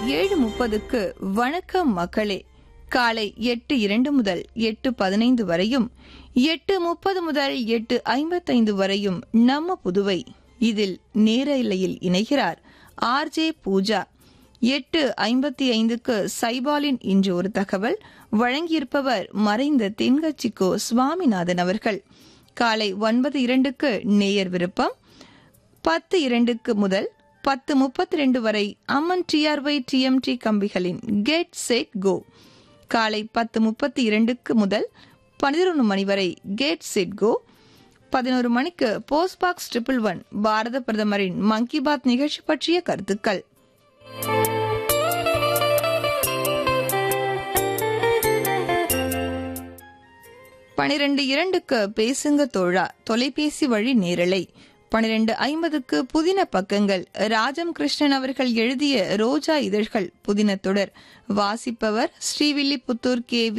ஏழு முப்பதுக்கு வணக்கம் மக்களே காலை எட்டு இரண்டு முதல் எட்டு பதினைந்து வரையும் எட்டு முப்பது முதல் எட்டு ஐம்பத்தைந்து வரையும் நம்ம புதுவை இதில் நேர இல்லையில் இணைகிறார் ஆர்ஜே பூஜா எட்டு ஐம்பத்தி ஐந்துக்கு சைபாலின் இன்று ஒரு தகவல் வழங்கியிருப்பவர் மறைந்த தென்கட்சிக்கோ சுவாமிநாதன் அவர்கள் காலை ஒன்பது இரண்டுக்கு நேயர் விருப்பம் பத்து இரண்டுக்கு முதல் பத்து முப்பத்தி ரெண்டு வரை அம்மன் டிஆர்ஒய் டிஎம்டி கம்பிகளின் கெட் செட் கோ காலை பத்து முப்பத்தி இரண்டுக்கு முதல் பதினொன்று மணி வரை கெட் செட் கோ பதினோரு மணிக்கு post box triple one Bharat பிரதமரின் மன் கி பாத் நிகழ்ச்சி பற்றிய கருத்துக்கள் பனிரெண்டு இரண்டுக்கு பேசுங்க தோழா தொலைபேசி வழி நேரலை பனிரெண்டு ஐம்பதுக்கு புதின பக்கங்கள் ராஜம் கிருஷ்ணன் அவர்கள் எழுதிய ரோஜா இதழ்கள் புதின தொடர் வாசிப்பவர் ஸ்ரீவில்லிபுத்தூர் கே